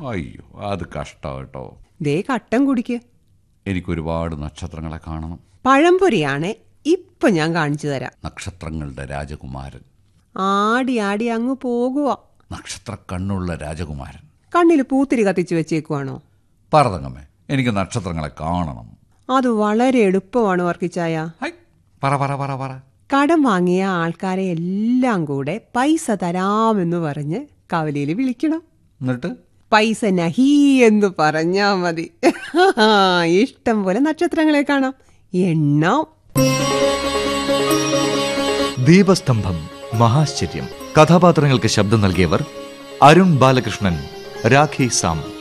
അയ്യോ അത് കഷ്ടം കേട്ടോ ദേ കട്ടൻ കുടിക്ക് എനിക്കൊരുപാട് നക്ഷത്രങ്ങളെ കാണണം പഴംപൊരിയാണേ ഇപ്പൊ ഞാൻ കാണിച്ചു തരാം നക്ഷത്രങ്ങളുടെ രാജകുമാരൻ ആടി ആടി അങ്ങ് പോകുക നക്ഷത്ര കണ്ണുള്ള രാജകുമാരൻ കണ്ണിൽ പൂത്തിരി കത്തിച്ചു വെച്ചേക്കുവാണോ പറതങ്ങമ്മേ എനിക്ക് നക്ഷത്രങ്ങളെ കാണണം അത് വളരെ എളുപ്പമാണ് വർക്കിച്ചായ ഹൈ പറ പറ പറ പറ കടം വാങ്ങിയ ആൾക്കാരെ എല്ലാം കൂടെ പൈസ തരാമെന്ന് പറഞ്ഞ് കവലയിൽ വിളിക്കണം എന്നിട്ട് പൈസ നഹി എന്ന് പറഞ്ഞാ മതി ഇഷ്ടം പോലെ നക്ഷത്രങ്ങളെ കാണാം എണ്ണാം ദീപസ്തംഭം മഹാശ്ചര്യം കഥാപാത്രങ്ങൾക്ക് ശബ്ദം നൽകിയവർ അരുൺ ബാലകൃഷ്ണൻ രാഖി സാം